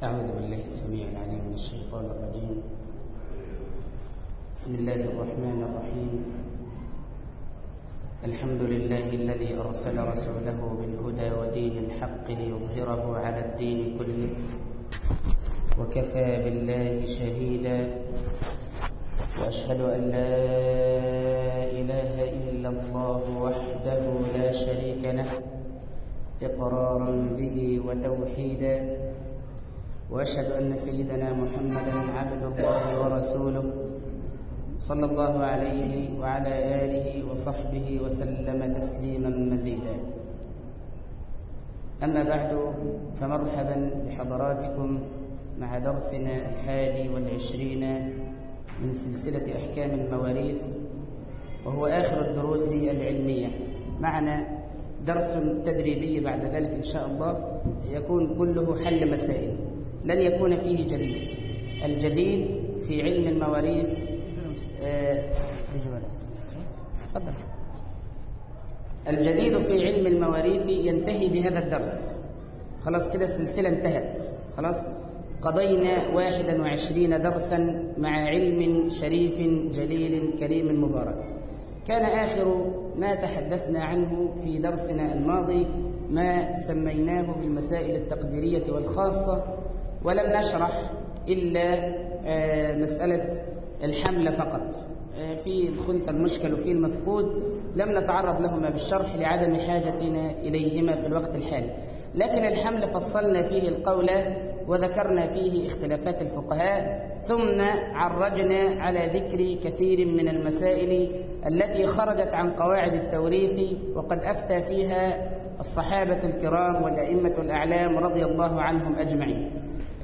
أعوذ بالله السميع العليم من الشيطان الرجيم بسم الله الرحمن الرحيم الحمد لله الذي أرسل رسوله بالهدى ودين الحق ليظهره على الدين كله وكفى بالله شهيدا وأشهد أن لا إله إلا الله وحده لا شريك له إقرارا به وتوحيدا واشهد ان سيدنا محمدا عبد الله ورسوله صلى الله عليه وعلى اله وصحبه وسلم تسليما مزيدا اما بعد فمرحبا بحضراتكم مع درسنا الحادي والعشرين من سلسله احكام المواريث وهو اخر الدروس العلميه معنا درس تدريبي بعد ذلك ان شاء الله يكون كله حل مسائل لن يكون فيه جديد الجديد في علم المواريث تفضل الجديد في علم المواريث ينتهي بهذا الدرس خلاص كده السلسلة انتهت خلاص قضينا واحدا وعشرين درسا مع علم شريف جليل كريم مبارك كان آخر ما تحدثنا عنه في درسنا الماضي ما سميناه بالمسائل التقديرية والخاصة ولم نشرح إلا مسألة الحمل فقط في الخنث المشكل وفي المفقود لم نتعرض لهما بالشرح لعدم حاجتنا إليهما في الوقت الحالي لكن الحمل فصلنا فيه القول وذكرنا فيه اختلافات الفقهاء ثم عرجنا على ذكر كثير من المسائل التي خرجت عن قواعد التوريث وقد أفتى فيها الصحابة الكرام والأئمة الأعلام رضي الله عنهم أجمعين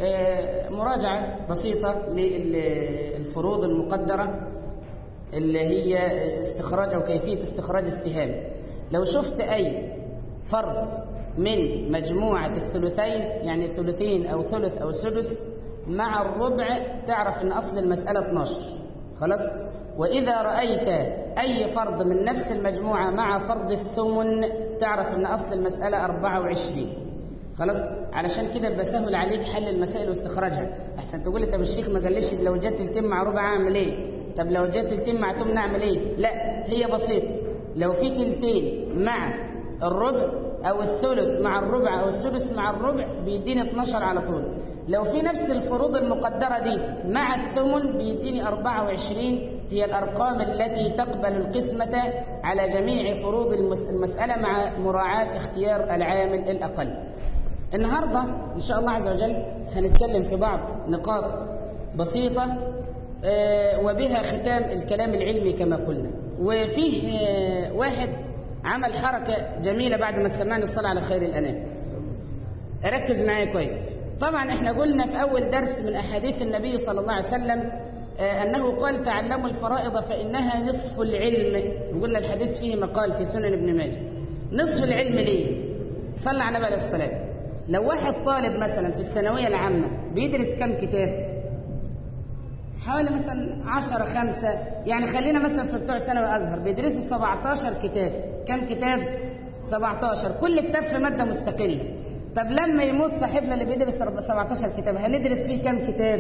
مراجعة بسيطة للفروض المقدرة اللي هي استخراج أو كيفية استخراج السهام لو شفت أي فرد من مجموعة الثلثين يعني ثلثين أو ثلث أو سدس مع الربع تعرف أن أصل المسألة 12 خلاص وإذا رأيت أي فرد من نفس المجموعة مع فرد الثمن تعرف أن أصل المسألة 24 خلاص علشان كده بسهل عليك حل المسائل واستخراجها احسن تقول لي طب الشيخ ما قاليش لو جت تلتين مع ربع اعمل ايه طب لو جت تلتين مع تمن اعمل ايه لا هي بسيطه لو في تلتين مع الربع او الثلث مع الربع او الثلث مع الربع بيديني 12 على طول لو في نفس الفروض المقدرة دي مع الثمن بيديني 24 هي الأرقام التي تقبل القسمة على جميع فروض المسألة مع مراعاة اختيار العامل الأقل النهاردة إن شاء الله عز وجل هنتكلم في بعض نقاط بسيطة وبها ختام الكلام العلمي كما قلنا وفيه واحد عمل حركة جميلة بعد ما تسمعني الصلاة على خير الأنام ركز معايا كويس طبعا احنا قلنا في أول درس من أحاديث النبي صلى الله عليه وسلم أنه قال تعلموا الفرائض فإنها نصف العلم وقلنا الحديث فيه مقال في سنن ابن ماجه نصف العلم ليه صلى على النبي عليه الصلاة لو واحد طالب مثلا في الثانوية العامة بيدرس كم كتاب حوالي مثلا 10 5 يعني خلينا مثلا في بتوع ثانوي ازهر بيدرسوا 17 كتاب كم كتاب 17 كل كتاب في ماده مستقله طب لما يموت صاحبنا اللي بيدرس 17 كتاب هندرس فيه كم كتاب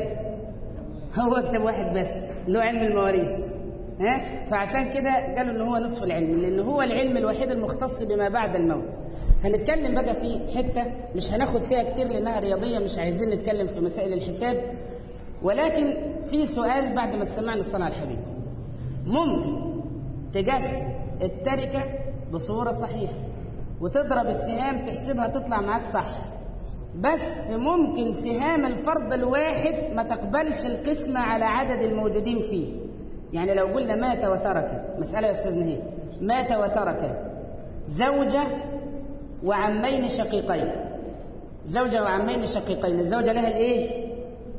هو كتاب واحد بس اللي هو علم المواريث ها فعشان كده قالوا ان هو نصف العلم لان هو العلم الوحيد المختص بما بعد الموت هنتكلم بقى في حته مش هناخد فيها كتير لانها رياضيه مش عايزين نتكلم في مسائل الحساب ولكن في سؤال بعد ما تسمعنا الصلاة على الحبيب ممكن تجس التركة بصورة صحيحة وتضرب السهام تحسبها تطلع معاك صح بس ممكن سهام الفرد الواحد ما تقبلش القسمة على عدد الموجودين فيه يعني لو قلنا مات وترك مسألة يا أستاذ نهيب مات وترك زوجة وعمين شقيقين زوجة وعمين شقيقين الزوجة لها الايه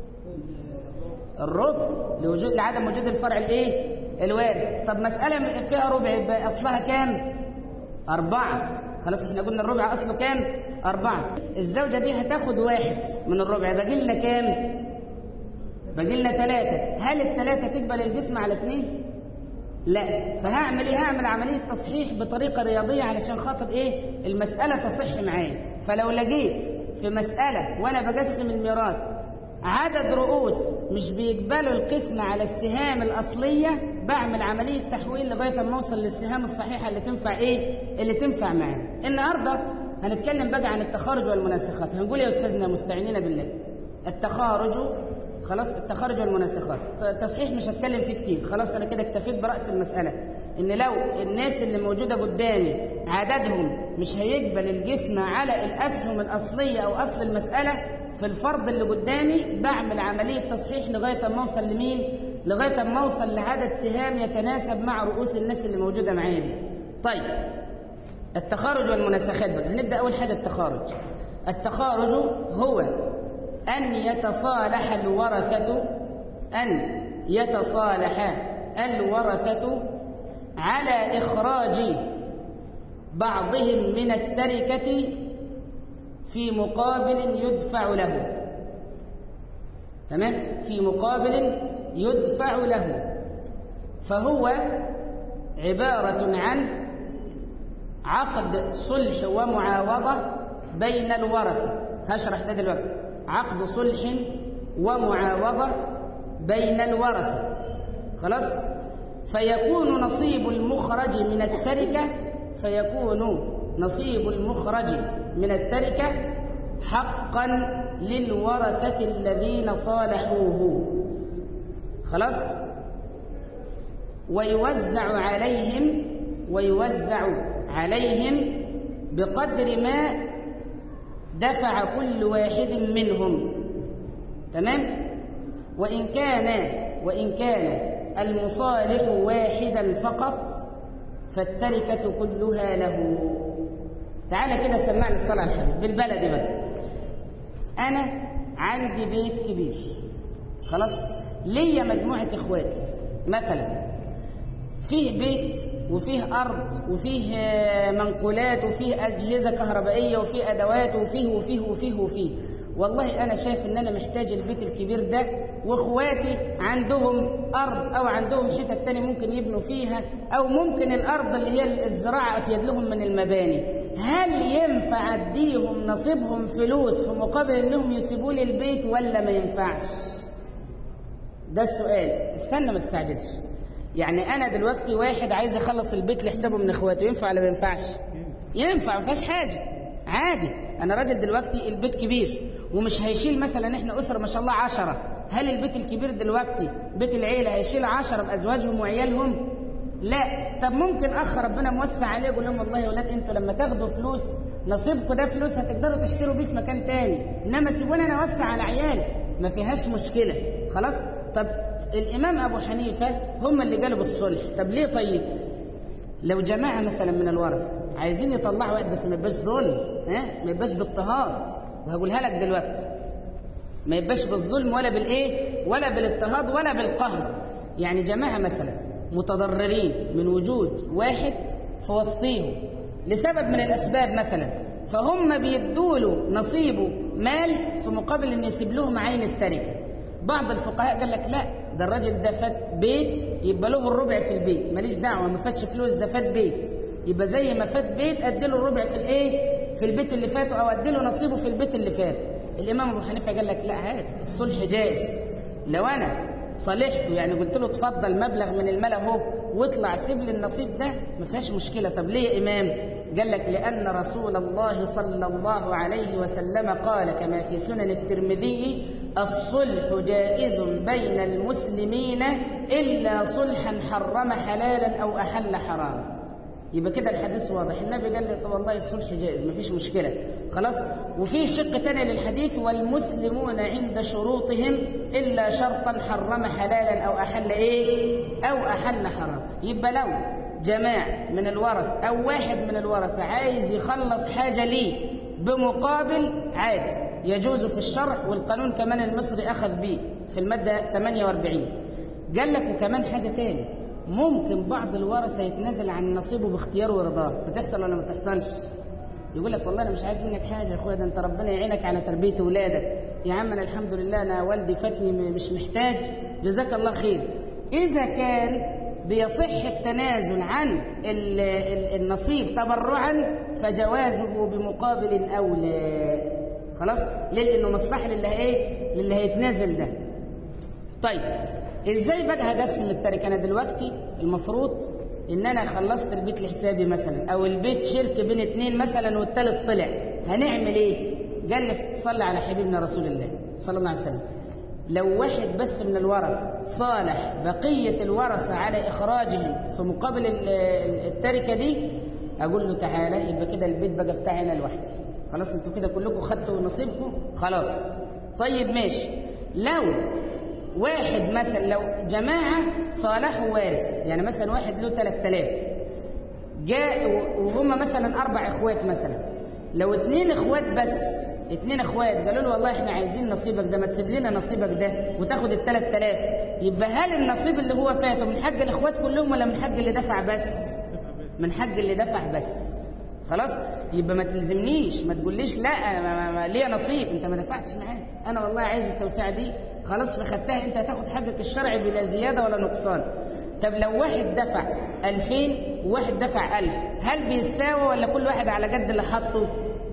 الربع لوجود لعدم وجود الفرع الايه الوارث طب مسألة فيها ربع يبقى أصلها كام أربعة خلاص احنا قلنا الربع أصله كام أربعة الزوجة دي هتاخد واحد من الربع باقي لنا كام باقي لنا ثلاثة هل الثلاثة تقبل الجسم على اثنين لا فهعمل ايه هعمل عملية تصحيح بطريقة رياضية علشان خاطر ايه المسألة تصح معايا فلو لقيت في مسألة وأنا بقسم الميراث عدد رؤوس مش بيقبلوا القسمة على السهام الأصلية بعمل عملية تحويل لغاية ما أوصل للسهام الصحيحة اللي تنفع إيه؟ اللي تنفع معانا. النهاردة هنتكلم بقى عن التخارج والمناسخات، هنقول يا أستاذنا مستعينين بالله. التخارج خلاص التخارج والمناسخات، تصحيح مش هتكلم فيه كتير، خلاص أنا كده اكتفيت برأس المسألة. إن لو الناس اللي موجودة قدامي عددهم مش هيقبل الجسم على الأسهم الأصلية أو أصل المسألة في الفرض اللي قدامي بعمل عملية تصحيح لغاية ما أوصل لمين؟ لغاية ما أوصل لعدد سهام يتناسب مع رؤوس الناس اللي موجودة معايا دي. طيب التخارج والمناسخات بقى هنبدأ أول حاجة التخارج. التخارج هو أن يتصالح الورثة أن يتصالح الورثة على إخراج بعضهم من التركة في مقابل يدفع له تمام في مقابل يدفع له فهو عبارة عن عقد صلح ومعاوضة بين الورثة هشرح ده دلوقتي عقد صلح ومعاوضة بين الورثة خلاص فيكون نصيب المخرج من التركة فيكون نصيب المخرج من التركة حقا للورثة الذين صالحوه خلاص ويوزع عليهم ويوزع عليهم بقدر ما دفع كل واحد منهم تمام وإن كان وإن كان المصالح واحدا فقط فالتركة كلها له تعالى كده سمعنا الصلاة على الحبيب بالبلدي بقى أنا عندي بيت كبير خلاص ليا مجموعة إخوات مثلا فيه بيت وفيه أرض وفيه منقولات وفيه أجهزة كهربائية وفيه أدوات وفيه وفيه وفيه وفيه والله أنا شايف إن أنا محتاج البيت الكبير ده وإخواتي عندهم أرض أو عندهم حتة تاني ممكن يبنوا فيها أو ممكن الأرض اللي هي الزراعة أفيد لهم من المباني هل ينفع أديهم نصيبهم فلوس في مقابل إنهم يسيبوا لي البيت ولا ما ينفعش؟ ده السؤال استنى ما تستعجلش يعني أنا دلوقتي واحد عايز يخلص البيت لحسابه من إخواته ينفع ولا ما ينفعش؟ ينفع ما فيهاش حاجة عادي أنا راجل دلوقتي البيت كبير ومش هيشيل مثلا احنا أسرة ما شاء الله عشرة هل البيت الكبير دلوقتي بيت العيلة هيشيل عشرة بأزواجهم وعيالهم لا طب ممكن أخ ربنا موسع عليه يقول لهم والله يا ولاد انتوا لما تاخدوا فلوس نصيبكم ده فلوس هتقدروا تشتروا بيه في مكان تاني انما سيبوني انا اوسع على عيالي ما فيهاش مشكلة خلاص طب الإمام أبو حنيفة هم اللي قالوا بالصلح طب ليه طيب لو جماعة مثلا من الورثة عايزين يطلعوا واحد بس ما يبقاش ظلم ها ما يبقاش باضطهاد وهقولها لك دلوقتي ما يبقاش بالظلم ولا بالايه ولا بالاضطهاد ولا بالقهر يعني جماعة مثلا متضررين من وجود واحد في وسطيهم لسبب من الأسباب مثلا فهم بيدوا له نصيبه مال في مقابل ان يسيب لهم عين التركه بعض الفقهاء قال لك لا ده الراجل ده فات بيت يبقى له الربع في البيت ماليش دعوه ما فاتش فلوس ده فات بيت يبقى زي ما فات بيت ادي له الربع في الايه في البيت اللي فاته او ادي له نصيبه في البيت اللي فات الامام ابو حنيفه قال لك لا عادي الصلح جائز لو انا صالحته يعني قلت له اتفضل مبلغ من المال اهو واطلع سيب لي النصيب ده ما فيهاش مشكله طب ليه يا امام قال لك لان رسول الله صلى الله عليه وسلم قال كما في سنن الترمذي الصلح جائز بين المسلمين الا صلحا حرم حلالا او احل حراما يبقى كده الحديث واضح النبي قال لي طب والله الصلح جائز مفيش مشكله خلاص وفي شق تاني للحديث والمسلمون عند شروطهم الا شرطا حرم حلالا او احل ايه او احل حرام يبقى لو جماعه من الورث او واحد من الورثه عايز يخلص حاجه ليه بمقابل عادي يجوز في الشرع والقانون كمان المصري اخذ به في الماده 48 قال لك وكمان حاجه تاني ممكن بعض الورثه يتنازل عن نصيبه باختياره ورضاه بتحصل ولا ما بتحصلش يقول لك والله انا مش عايز منك حاجه يا اخويا ده انت ربنا يعينك على تربيه اولادك يا عم انا الحمد لله انا والدي فاتني مش محتاج جزاك الله خير اذا كان بيصح التنازل عن ال ال النصيب تبرعا فجوازه بمقابل اولى خلاص ليه لانه مصلحه للي ايه للي هيتنازل ده طيب ازاي بقى هقسم التركه انا دلوقتي المفروض ان انا خلصت البيت لحسابي مثلا او البيت شرك بين اتنين مثلا والتالت طلع هنعمل ايه قال لك صلى على حبيبنا رسول الله صلى الله عليه وسلم لو واحد بس من الورثة صالح بقية الورثة على إخراجهم في مقابل التركة دي أقول له تعالى يبقى كده البيت بقى بتاعي أنا لوحدي خلاص انتوا كده كلكم خدتوا نصيبكم خلاص طيب ماشي لو واحد مثلا لو جماعة صالحوا وارث يعني مثلا واحد له 3000 جاء وهم مثلا أربع إخوات مثلا لو اتنين إخوات بس اتنين اخوات قالوا له والله احنا عايزين نصيبك ده ما تسيب لنا نصيبك ده وتاخد ال 3000 يبقى هل النصيب اللي هو فاته من حق الاخوات كلهم ولا من حق اللي دفع بس من حق اللي دفع بس خلاص يبقى ما تلزمنيش ما تقوليش لا ما ما ليا نصيب انت ما دفعتش معايا انا والله عايز التوسعه دي خلاص فخدتها انت هتاخد حقك الشرعي بلا زياده ولا نقصان طب لو واحد دفع 2000 وواحد دفع 1000 هل بيساوي ولا كل واحد على قد اللي حاطه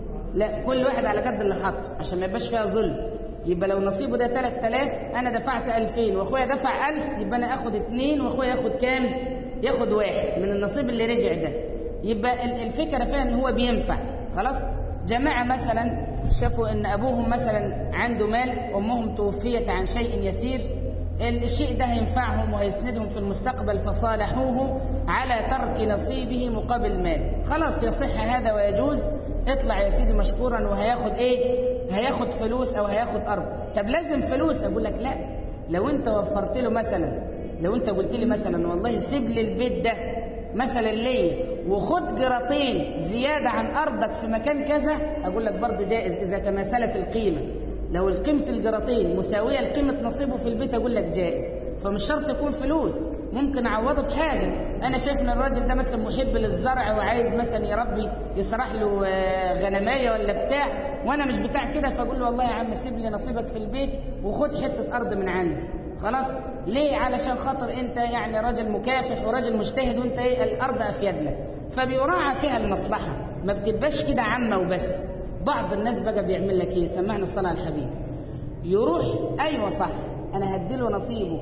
لا كل واحد على قد اللي حط عشان ما يبقاش فيها ظلم يبقى لو نصيبه ده 3000 انا دفعت 2000 واخويا دفع 1000 يبقى انا اخد 2 واخويا ياخد كام ياخد واحد من النصيب اللي رجع ده يبقى الفكره فيها ان هو بينفع خلاص جماعه مثلا شافوا ان ابوهم مثلا عنده مال امهم توفيت عن شيء يسير الشيء ده هينفعهم وهيسندهم في المستقبل فصالحوه على ترك نصيبه مقابل مال خلاص يصح هذا ويجوز اطلع يا سيدي مشكورا وهياخد ايه هياخد فلوس او هياخد ارض طب لازم فلوس اقول لك لا لو انت وفرت له مثلا لو انت قلت لي مثلا والله سيب لي البيت ده مثلا ليه وخد جراتين زياده عن ارضك في مكان كذا اقول لك برضه جائز اذا تماثلت القيمه لو القيمه الجراتين مساويه لقيمه نصيبه في البيت اقول لك جائز فمش شرط يكون فلوس ممكن اعوضه بحاجه انا شايف ان الراجل ده مثلا محب للزرع وعايز مثلا يربي يسرح له غنمايه ولا بتاع وانا مش بتاع كده فاقول له والله يا عم سيب لي نصيبك في البيت وخد حته ارض من عندي خلاص ليه علشان خاطر انت يعني راجل مكافح وراجل مجتهد وانت ايه الارض افيدنا فبيراعى فيها المصلحه ما بتبقاش كده عامه وبس بعض الناس بقى بيعمل لك ايه سمعنا الصلاه على الحبيب يروح ايوه صح انا هديله نصيبه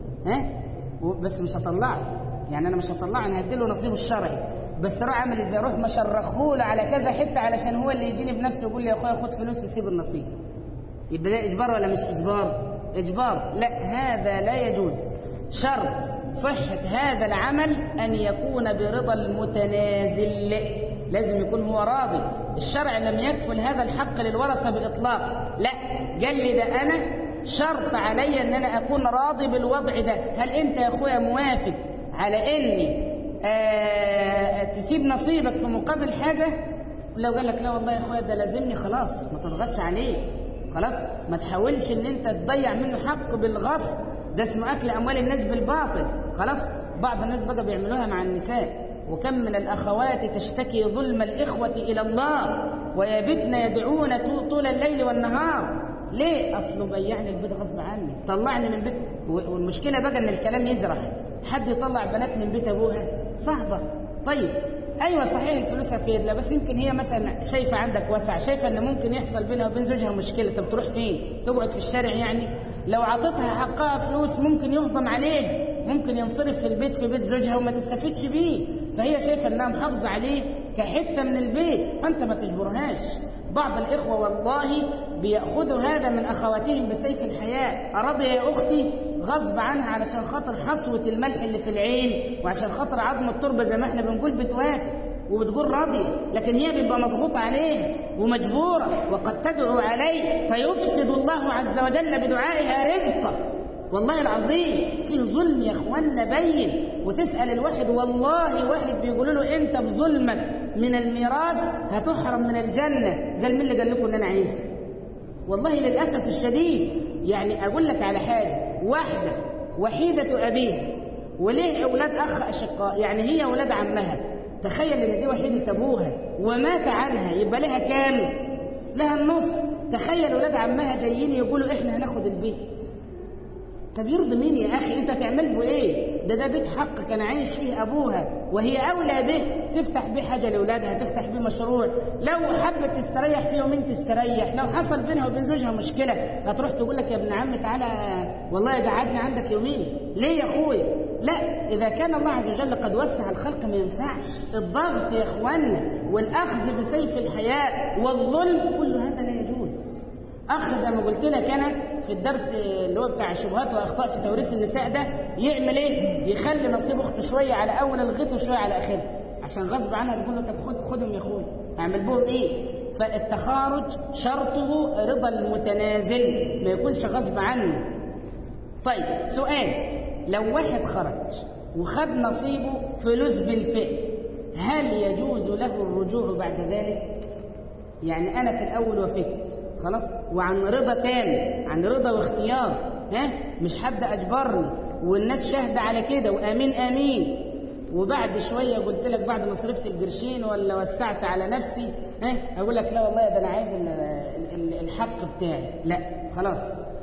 ها بس مش هطلعه يعني انا مش هطلعه انا هديله نصيبه الشرعي بس اروح اعمل ازاي اروح مشرخهوله على كذا حته علشان هو اللي يجيني بنفسه يقول لي يا اخويا خد فلوس وسيب النصيب يبقى ده اجبار ولا مش اجبار اجبار لا هذا لا يجوز شرط صحة هذا العمل أن يكون برضا المتنازل لازم يكون هو راضي الشرع لم يكفل هذا الحق للورثة بإطلاق لا قال لي ده أنا شرط علي ان انا اكون راضي بالوضع ده هل انت يا اخويا موافق على اني آه تسيب نصيبك في مقابل حاجه لو قال لك لا والله يا اخويا ده لازمني خلاص ما تضغطش عليه خلاص ما تحاولش ان انت تضيع منه حق بالغصب ده اسمه اكل اموال الناس بالباطل خلاص بعض الناس بقى بيعملوها مع النساء وكم من الاخوات تشتكي ظلم الاخوه الى الله ويبتن يدعون طول الليل والنهار ليه اصله بيعني البيت غصب عني طلعني من بيت والمشكله بقى ان الكلام يجرح حد يطلع بنات من بيت ابوها صعبه طيب ايوه صحيح الفلوس هتفيد لا بس يمكن هي مثلا شايفه عندك وسع شايفه ان ممكن يحصل بينها وبين زوجها مشكله طب تروح فين تقعد في الشارع يعني لو عطتها حقها فلوس ممكن يهضم عليك ممكن ينصرف في البيت في بيت زوجها وما تستفيدش بيه فهي شايفه انها محافظه عليه كحته من البيت فانت ما تجبرهاش بعض الإخوة والله بيأخذوا هذا من أخواتهم بسيف الحياة أراضي يا أختي غصب عنها علشان خاطر حصوة الملح اللي في العين وعشان خاطر عظم التربة زي ما احنا بنقول بتوافق وبتقول راضية لكن هي بيبقى مضغوطة عليها ومجبورة وقد تدعو عليه فيفسد الله عز وجل بدعائها رزقه والله العظيم فيه ظلم يا اخوانا بين وتسال الواحد والله واحد بيقولوا له انت بظلمك من الميراث هتحرم من الجنه قال مين اللي قال لكم ان انا عايز والله للاسف الشديد يعني اقول لك على حاجه واحده وحيده ابيها وليه اولاد اخ اشقاء يعني هي اولاد عمها تخيل ان دي وحيده ابوها ومات عنها يبقى لها كام لها النص تخيل اولاد عمها جايين يقولوا احنا هناخد البيت طب يرضي مين يا اخي انت تعمل به ايه ده ده بيت حق كان عايش فيه ابوها وهي اولى به تفتح بيه حاجه لاولادها تفتح بيه مشروع لو حبت تستريح فيه يومين تستريح لو حصل بينها وبين زوجها مشكله هتروح تقول لك يا ابن عم تعالى والله قعدني عندك يومين ليه يا اخويا لا اذا كان الله عز وجل قد وسع الخلق ما ينفعش الضغط يا اخوانا والاخذ بسيف الحياء والظلم كل هذا لا يجوز اخ زي ما قلت لك انا في الدرس اللي هو بتاع شبهات واخطاء في توريث النساء ده يعمل ايه يخلي نصيب اخته شويه على اول الغيط وشويه على اخرها عشان غصب عنها تقول له طب خد خدهم يا اخويا اعمل بهم ايه فالتخارج شرطه رضا المتنازل ما يكونش غصب عنه طيب سؤال لو واحد خرج وخد نصيبه فلوس بالفعل هل يجوز له الرجوع بعد ذلك يعني انا في الاول وفدت خلاص وعن رضا تام عن رضا واختيار ها مش حد اجبرني والناس شاهده على كده وامين امين وبعد شويه قلت لك بعد ما صرفت القرشين ولا وسعت على نفسي ها اقول لك لا والله ده انا عايز الحق بتاعي لا خلاص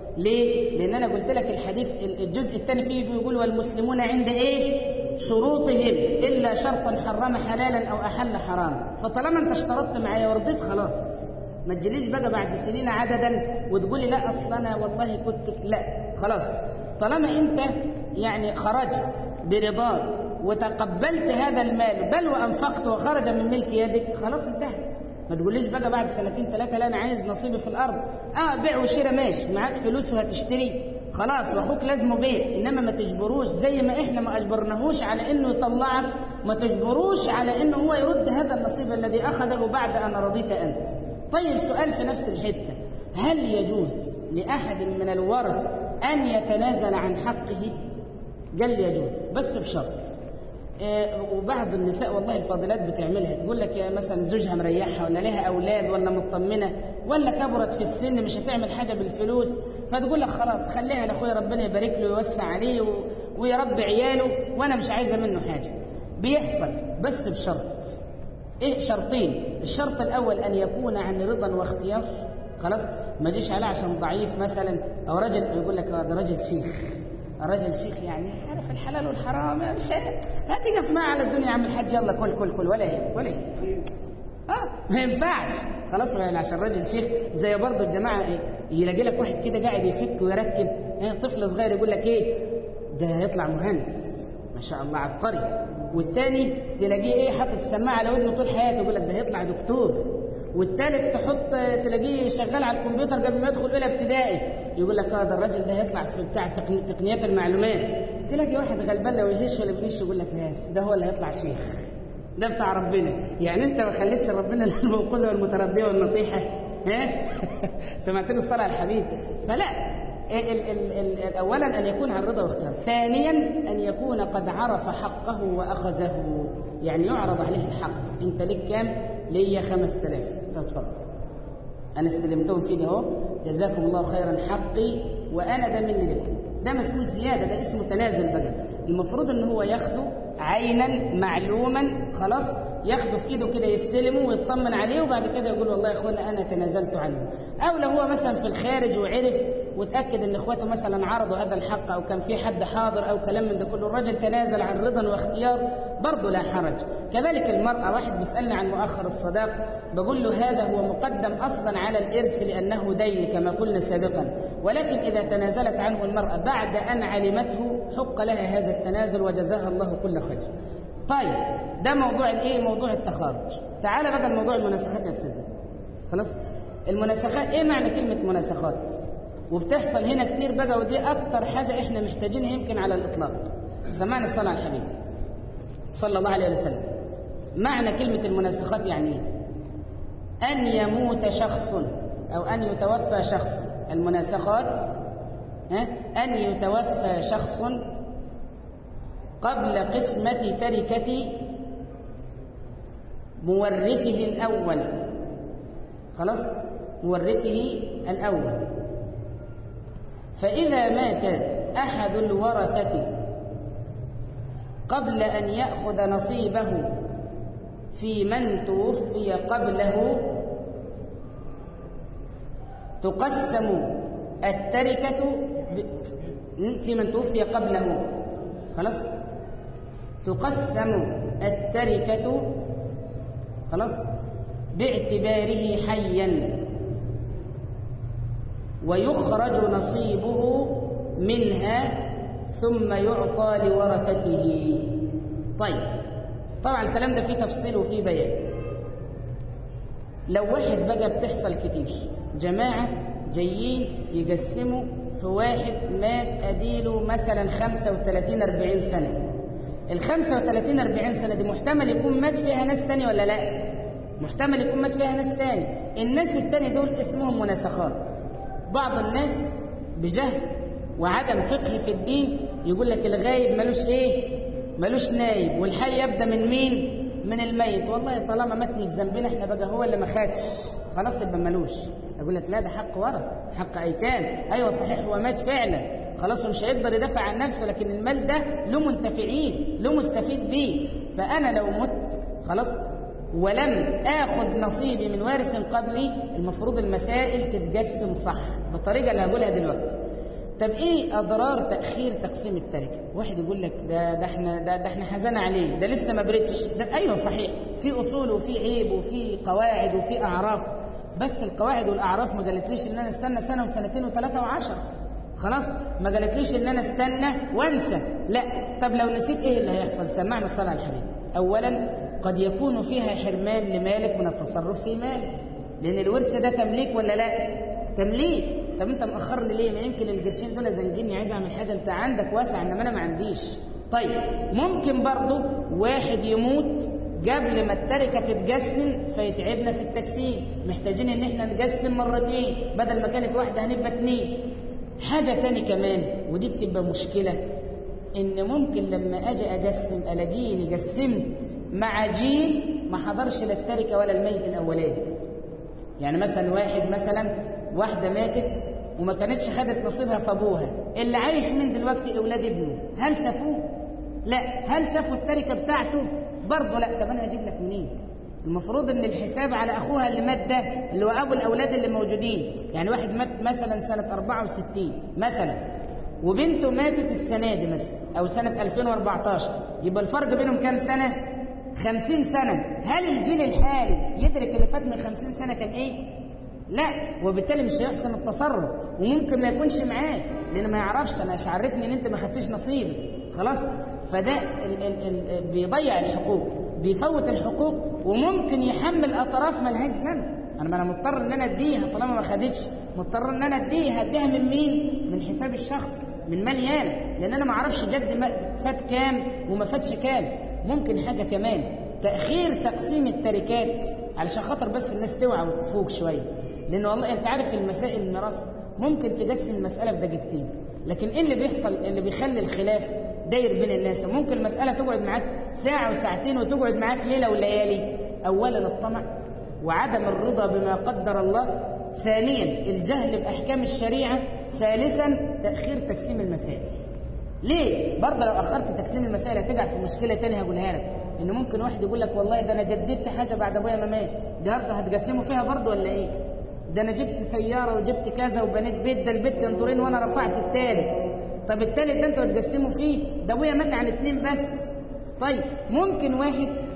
ليه لان انا قلت لك الحديث الجزء الثاني فيه بيقول والمسلمون عند ايه شروطهم الا شرطا حرم حلالا او احل حراما فطالما انت اشترطت معايا ورضيت خلاص ما تجيليش بقى بعد سنين عددا وتقول لي لا اصل انا والله كنت لا خلاص طالما انت يعني خرجت برضاك وتقبلت هذا المال بل وانفقت وخرج من ملك يدك خلاص انتهت ما تقوليش بقى بعد سنتين ثلاثه لا انا عايز نصيبي في الارض اه بيع وشراء ماشي معاك فلوس وهتشتري خلاص واخوك لازم بيع انما ما تجبروش زي ما احنا ما اجبرناهوش على انه يطلعك ما تجبروش على انه هو يرد هذا النصيب الذي اخذه بعد ان رضيت انت طيب سؤال في نفس الحته هل يجوز لاحد من الورث ان يتنازل عن حقه قال يجوز بس بشرط آه وبعض النساء والله الفاضلات بتعملها تقول لك يا مثلا زوجها مريحها ولا لها اولاد ولا مطمنه ولا كبرت في السن مش هتعمل حاجه بالفلوس فتقول لك خلاص خليها لاخويا ربنا يبارك له ويوسع عليه و... ويربي عياله وانا مش عايزه منه حاجه بيحصل بس بشرط ايه شرطين الشرط الاول ان يكون عن رضا واختيار خلاص ما جيش عليه عشان ضعيف مثلا او رجل يقول لك ده راجل شيخ راجل شيخ يعني عارف الحلال والحرام مش هتقف معاه على الدنيا يا عم الحاج يلا كل كل كل ولا يهمك ولا يهمك اه ما ينفعش خلاص يعني عشان راجل شيخ زي برضه الجماعه ايه يلاقي لك واحد كده قاعد يفك ويركب ايه طفل صغير يقول لك ايه ده هيطلع مهندس ما شاء الله عبقري والتاني تلاقيه ايه حاطط السماعه على ودنه طول حياته يقول لك ده هيطلع دكتور والتالت تحط تلاقيه شغال على الكمبيوتر قبل ما يدخل اولى ابتدائي يقول لك اه ده الراجل ده هيطلع في بتاع تقنيات المعلومات تلاقي واحد غلبان لو يهش ولا بيهش يقول لك بس ده هو اللي هيطلع شيخ ده بتاع ربنا يعني انت ما خليتش ربنا الموقوذه والمتربيه والنطيحه ها سمعتني الصلاه على الحبيب فلا ال ال ال اولا ان يكون عن رضا واختيار ثانيا ان يكون قد عرف حقه واخذه يعني يعرض عليه الحق انت ليك كام ليا 5000 اتفضل انا استلمتهم كده اهو جزاكم الله خيرا حقي وانا ده مني لكم ده مسؤول زياده ده اسمه تنازل بقى المفروض ان هو ياخده عينا معلوما خلاص ياخده في ايده كده يستلمه ويطمن عليه وبعد كده يقول والله يا اخوانا انا تنازلت عنه او لو هو مثلا في الخارج وعرف وتاكد ان اخواته مثلا عرضوا هذا الحق او كان في حد حاضر او كلام من ده كله الرجل تنازل عن رضا واختيار برضه لا حرج كذلك المراه واحد بيسالني عن مؤخر الصداق بقول له هذا هو مقدم اصلا على الارث لانه دين كما قلنا سابقا ولكن اذا تنازلت عنه المراه بعد ان علمته حق لها هذا التنازل وجزاها الله كل خير طيب ده موضوع الايه موضوع التخارج تعال بقى الموضوع المناسخات يا استاذ خلاص المناسخات ايه معنى كلمه مناسخات وبتحصل هنا كتير بقى ودي اكتر حاجه احنا محتاجينها يمكن على الاطلاق سمعنا الصلاه على الحبيب صلى الله عليه وسلم معنى كلمه المناسخات يعني ايه ان يموت شخص او ان يتوفى شخص المناسخات ها ان يتوفى شخص قبل قسمة تركة مورثه الأول خلاص مورثه الأول فإذا مات أحد الورثة قبل أن يأخذ نصيبه في من توفي قبله تقسم التركة في من توفي قبله خلاص تقسم التركة خلاص باعتباره حيا ويخرج نصيبه منها ثم يعطى لورثته طيب طبعا الكلام ده فيه تفصيل وفيه بيان لو واحد بقى بتحصل كتير جماعة جايين يقسموا في واحد مات أديله مثلا 35 40 سنة ال 35 40 سنة دي محتمل يكون مات فيها ناس تاني ولا لا؟ محتمل يكون مات فيها ناس تاني الناس التاني دول اسمهم مناسخات بعض الناس بجهل وعدم فقه في الدين يقول لك الغايب ملوش ايه ملوش نايب والحي يبدا من مين من الميت والله طالما مات مش ذنبنا احنا بقى هو اللي ما خدش خلاص يبقى ملوش اقول لك لا ده حق ورث حق ايتام ايوه صحيح هو مات فعلا خلاص ومش هيقدر يدافع عن نفسه لكن المال ده له منتفعين له مستفيد بيه فانا لو مت خلاص ولم اخذ نصيبي من وارث قبلي المفروض المسائل تتقسم صح بالطريقه اللي هقولها دلوقتي طب ايه اضرار تاخير تقسيم التركه واحد يقول لك ده ده احنا ده, ده احنا حزن عليه ده لسه ما برتش ده ايوه صحيح في اصول وفي عيب وفي قواعد وفي اعراف بس القواعد والاعراف ما قالتليش ان انا استنى سنه وسنتين وثلاثه وعشرة خلاص ما قالتليش ان انا استنى وانسى لا طب لو نسيت ايه اللي هيحصل سمعنا الصلاه على الحبيب اولا قد يكون فيها حرمان لمالك من التصرف في مالك لان الورث ده تمليك ولا لا تمليك طب انت مأخرني ليه ما يمكن القرشين دول زنجيني عايز اعمل حاجه انت عندك واسع انما انا ما عنديش طيب ممكن برضه واحد يموت قبل ما التركه تتقسم فيتعبنا في التقسيم محتاجين ان احنا نقسم مرتين بدل ما كانت واحده هنبقى اثنين حاجه تاني كمان ودي بتبقى مشكله ان ممكن لما اجي اقسم الاقيني قسمت مع جيل ما حضرش لا التركه ولا الميت الاولاني يعني مثلا واحد مثلا واحدة ماتت وما كانتش خدت نصيبها في ابوها اللي عايش من دلوقتي اولاد ابنه هل شافوه لا هل شافوا التركه بتاعته برضه لا طب انا هجيب لك منين المفروض ان الحساب على اخوها اللي مات ده اللي هو ابو الاولاد اللي موجودين يعني واحد مات مثلا سنه 64 مثلا وبنته ماتت السنه دي مثلا او سنه 2014 يبقى الفرق بينهم كام سنه 50 سنه هل الجيل الحالي يدرك اللي فات من 50 سنه كان ايه لا وبالتالي مش هيحسن التصرف وممكن ما يكونش معاك لان ما يعرفش انا مش عارفني ان انت ما خدتش نصيبك خلاص فده ال ال ال بيضيع الحقوق بيفوت الحقوق وممكن يحمل اطراف ملهاش ذنب انا ما انا مضطر ان انا اديها طالما ما خدتش مضطر ان انا اديها اديها من مين من حساب الشخص من مالي انا لان انا ما اعرفش جد فات كام وما فاتش كام ممكن حاجه كمان تاخير تقسيم التركات علشان خاطر بس الناس توعى وتفوق شويه لان والله انت عارف المسائل الميراث ممكن تقسم المساله في دقيقتين لكن ايه اللي بيحصل اللي بيخلي الخلاف داير بين الناس ممكن المساله تقعد معاك ساعه وساعتين وتقعد معاك ليله وليالي اولا الطمع وعدم الرضا بما قدر الله ثانيا الجهل باحكام الشريعه ثالثا تاخير تقسيم المسائل ليه برضه لو اخرت تقسيم المسائل هتقع في مشكله ثانيه هقولها لك ان ممكن واحد يقول لك والله ده انا جددت حاجه بعد ابويا ما مات دي هتقسموا فيها برضه ولا ايه ده انا جبت سياره وجبت كذا وبنيت بيت ده البيت كان دورين وانا رفعت الثالث طب الثالث ده انتوا هتقسموا فيه ده ابويا مات عن اثنين بس طيب ممكن واحد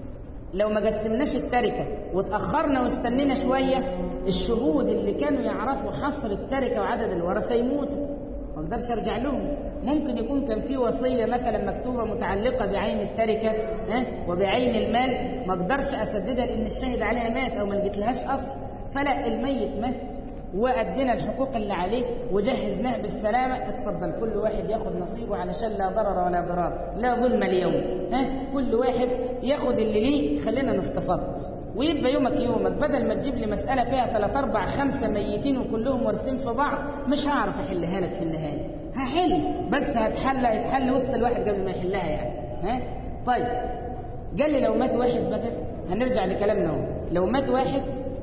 لو ما قسمناش التركه وتاخرنا واستنينا شويه الشهود اللي كانوا يعرفوا حصر التركه وعدد الورثه يموتوا ما اقدرش ارجع لهم ممكن يكون كان في وصيه مثلا مكتوبه متعلقه بعين التركه ها وبعين المال ما اقدرش اسددها لان الشاهد عليها مات او ما لقيتلهاش اصل فلا الميت مات وأدينا الحقوق اللي عليه وجهزناه بالسلامة اتفضل كل واحد ياخد نصيبه علشان لا ضرر ولا ضرار لا ظلم اليوم ها كل واحد ياخد اللي ليه خلينا نستفض ويبقى يومك يومك بدل ما تجيب لي مسألة فيها ثلاث أربع خمسة ميتين وكلهم وارثين في بعض مش هعرف أحلها لك حلها لي هحل بس هتحل يتحل وسط الواحد قبل ما يحلها يعني ها طيب قال لي لو مات واحد بقى هنرجع لكلامنا اهو لو مات واحد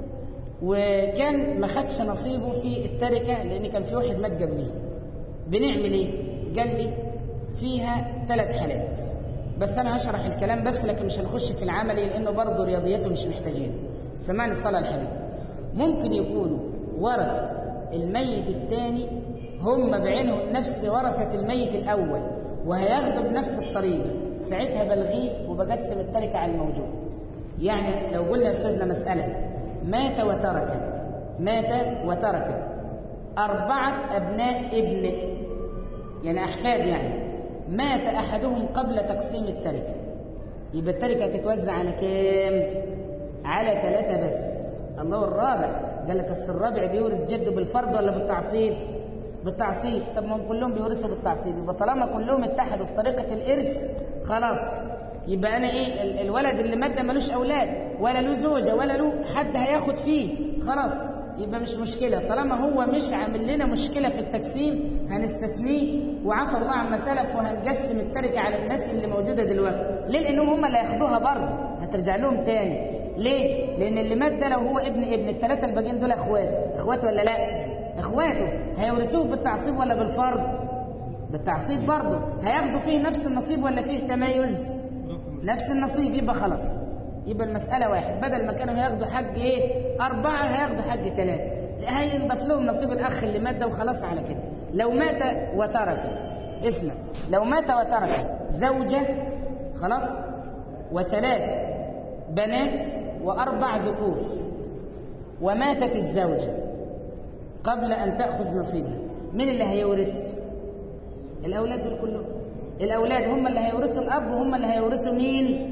وكان ما خدش نصيبه في التركه لان كان في واحد مات قبليه بنعمل ايه قال لي فيها ثلاث حالات بس انا هشرح الكلام بس لكن مش هنخش في العملي لانه برضه رياضياته مش محتاجين سمعني الصلاه الحبيب ممكن يكونوا ورث الميت الثاني هم بعينهم نفس ورثة الميت الأول وهياخدوا بنفس الطريقة ساعتها بلغيه وبقسم التركة على الموجود يعني لو قلنا يا أستاذنا مسألة مات وترك مات وترك أربعة أبناء ابن يعني أحفاد يعني مات أحدهم قبل تقسيم التركة يبقى التركة تتوزع على كام؟ على ثلاثة بس الله الرابع قال لك أصل الرابع بيورث جده بالفرض ولا بالتعصيب؟ بالتعصيب طب ما هم كلهم بيورثوا بالتعصيب يبقى طالما كلهم اتحدوا في طريقة الإرث خلاص يبقى أنا إيه ال- الولد اللي مات ده ملوش أولاد ولا له زوجة ولا له حد هياخد فيه خلاص يبقى مش مشكلة طالما هو مش عامل لنا مشكلة في التقسيم هنستثنيه وعفى الله عما سلف وهنقسم التركة على الناس اللي موجودة دلوقتي ليه لأنهم هم اللي هياخدوها برضه هترجع لهم تاني ليه؟ لأن اللي مات ده لو هو ابن ابن الثلاثة الباقيين دول اخواته اخواته ولا لا؟ اخواته هيورثوه بالتعصيب ولا بالفرض؟ بالتعصيب برضه هياخدوا فيه نفس النصيب ولا فيه تميز؟ نفس النصيب يبقى خلاص يبقى المسألة واحد بدل ما كانوا هياخدوا حق ايه أربعة هياخدوا حق ثلاثة هينضاف لهم نصيب الأخ اللي مات ده وخلاص على كده لو مات وترك اسمع لو مات وترك زوجة خلاص وثلاث بنات وأربع ذكور وماتت الزوجة قبل أن تأخذ نصيبها من اللي هيورث الأولاد دول كلهم الأولاد هم اللي هيورثوا الأب وهم اللي هيورثوا مين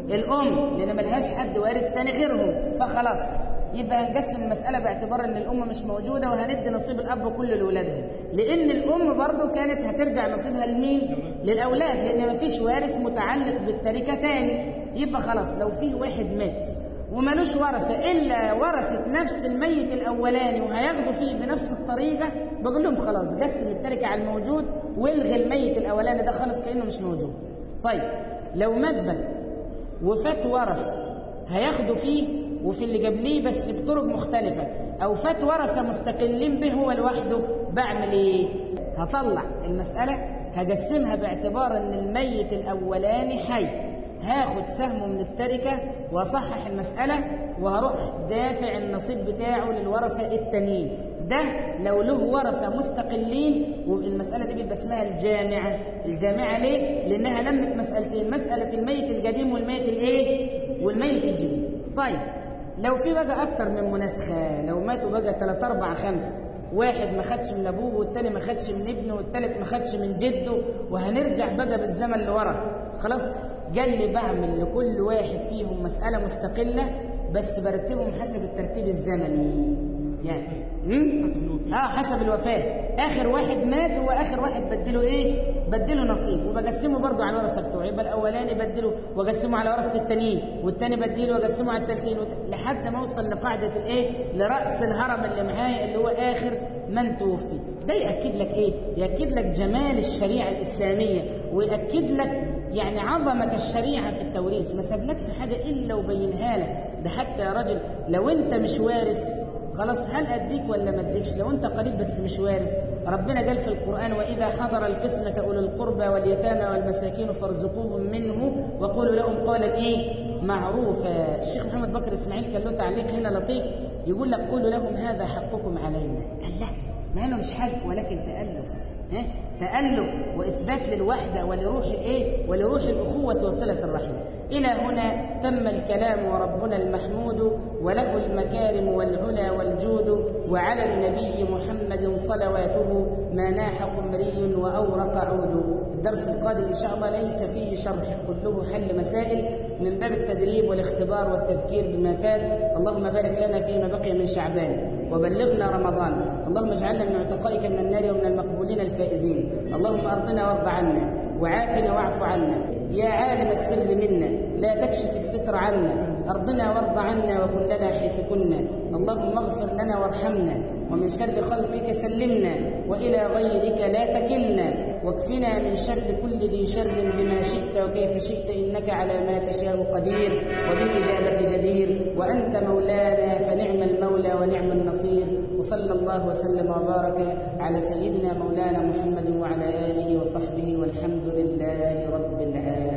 الأم لأن ملهاش حد وارث ثاني غيرهم فخلاص يبقى هنقسم المسألة باعتبار أن الأم مش موجودة وهندي نصيب الأب كله لأولادها لأن الأم برضو كانت هترجع نصيبها لمين للأولاد لأن مفيش وارث متعلق بالتركة تاني يبقى خلاص لو في واحد مات ومالوش ورثة إلا ورثة نفس الميت الأولاني وهياخدوا فيه بنفس الطريقة بقول لهم خلاص قسم التركة على الموجود والغي الميت الأولاني ده خالص كأنه مش موجود طيب لو مات بل وفات ورثة هياخدوا فيه وفي اللي قبليه بس بطرق مختلفة أو فات ورثة مستقلين به هو لوحده بعمل إيه؟ هطلع المسألة هقسمها باعتبار أن الميت الأولاني حي هاخد سهم من التركة وأصحح المسألة وهروح دافع النصيب بتاعه للورثة التانيين ده لو له ورثة مستقلين والمسألة دي بيبقى اسمها الجامعة الجامعة ليه؟ لأنها لمت مسألتين مسألة الميت القديم والميت الإيه؟ والميت الجديد طيب لو في بقى أكتر من مناسخة لو ماتوا بقى 3 4 5 واحد ما خدش من ابوه والتاني ما خدش من ابنه والتالت ما خدش من جده وهنرجع بقى بالزمن لورا خلاص قال لي بعمل لكل واحد فيهم مسألة مستقلة بس برتبهم حسب الترتيب الزمني يعني امم اه حسب الوفاة اخر واحد مات هو اخر واحد بدله ايه بدله نصيب وبقسمه برضه على الورثه بتوعه يبقى الاولاني بدله واقسمه على ورثه التانيين والتاني بديله واقسمه على التالتين وت... لحد ما اوصل لقاعده الايه لراس الهرم اللي معايا اللي هو اخر من توفي ده ياكد لك ايه ياكد لك جمال الشريعه الاسلاميه وياكد لك يعني عظمه الشريعه في التوريث ما سابلكش حاجه الا وبينها لك ده حتى يا راجل لو انت مش وارث خلاص هل اديك ولا ما اديكش لو انت قريب بس مش وارث ربنا قال في القران واذا حضر القسمه اولو القربى واليتامى والمساكين فارزقوهم منه وقولوا لهم قولا ايه معروفا الشيخ محمد بكر اسماعيل كان له تعليق هنا لطيف يقول لك قولوا لهم هذا حقكم علينا قال لا مع انه مش حق ولكن تالف ها تالف واثبات للوحده ولروح الايه ولروح الاخوه وصله الرحم إلى هنا تم الكلام وربنا المحمود وله المكارم والعلا والجود وعلى النبي محمد صلواته ما ناح قمري وأورق عود الدرس القادم إن شاء الله ليس فيه شرح كله حل مسائل من باب التدريب والاختبار والتذكير بما فات اللهم بارك لنا فيما بقي من شعبان وبلغنا رمضان اللهم اجعلنا من عتقائك من النار ومن المقبولين الفائزين اللهم أرضنا وارض عنا وعافنا واعف عنا يا عالم السر منا لا تكشف الستر عنا أرضنا وارض عنا وكن لنا حيث كنا اللهم اغفر لنا وارحمنا ومن شر خلقك سلمنا وإلى غيرك لا تكلنا واكفنا من شر كل ذي شر بما شئت وكيف شئت إنك على ما تشاء قدير وبالإجابة جدير وأنت مولانا فنعم المولى ونعم النصير وصلى الله وسلم وبارك على سيدنا مولانا محمد وعلى آله وصحبه والحمد لله رب العالمين